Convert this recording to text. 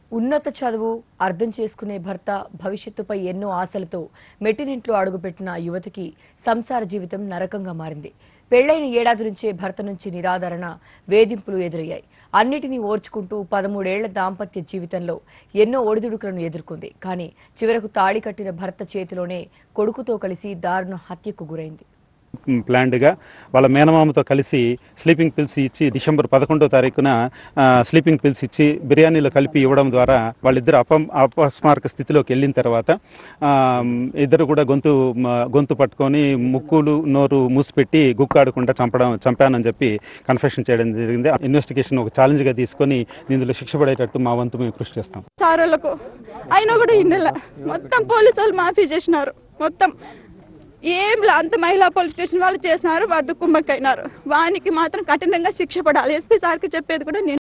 ఉన్నత చదువు అర్థం చేసుకునే భర్త భవిష్యత్తుపై ఎన్నో ఆశలతో మెట్టినింట్లో అడుగుపెట్టిన ఆ యువతికి సంసార జీవితం నరకంగా మారింది పెళ్లైన ఏడాది నుంచే భర్త నుంచి నిరాదరణ వేధింపులు ఎదురయ్యాయి అన్నిటినీ ఓర్చుకుంటూ పదమూడేళ్ల దాంపత్య జీవితంలో ఎన్నో ఒడిదుడుకులను ఎదుర్కొంది కానీ చివరకు తాళి కట్టిన భర్త చేతిలోనే కొడుకుతో కలిసి దారుణ హత్యకు గురైంది ప్లాన్డ్గా వాళ్ళ మేనమామతో కలిసి స్లీపింగ్ పిల్స్ ఇచ్చి డిసెంబర్ పదకొండో తారీఖున ఆ, స్లీపింగ్ పిల్స్ ఇచ్చి బిర్యానీలో కలిపి ఇవ్వడం ద్వారా వాళ్ళిద్దరు అప అపస్మారక స్థితిలోకి వెళ్ళిన తర్వాత ఆ, ఇద్దరు కూడా గొంతు మ- గొంతు పట్టుకొని ముక్కులు నోరు మూసిపెట్టి గుక్కాడకుండా చంపడం చంపానని చెప్పి కన్ఫెషన్ చేయడం జరిగింది ఇన్వెస్టిగేషన్ ఒక ఛాలెంజ్గా తీసుకొని ఇందులో శిక్ష పడేటట్టు మా వంతు మేము కృషి చేస్తాం సారోళ్ళకు అయినా కూడా ఇండల మొత్తం పోలీసు వాళ్ళు మాఫీ చేసినారు మొత్తం ఏం లా అంత మహిళా పోలీస్ స్టేషన్ వాళ్ళు చేసినారు వాడు కుమ్మక్కైనారు వానికి మాత్రం కఠినంగా శిక్ష పడాలి ఎస్పీ సార్కి చెప్పేది కూడా నేను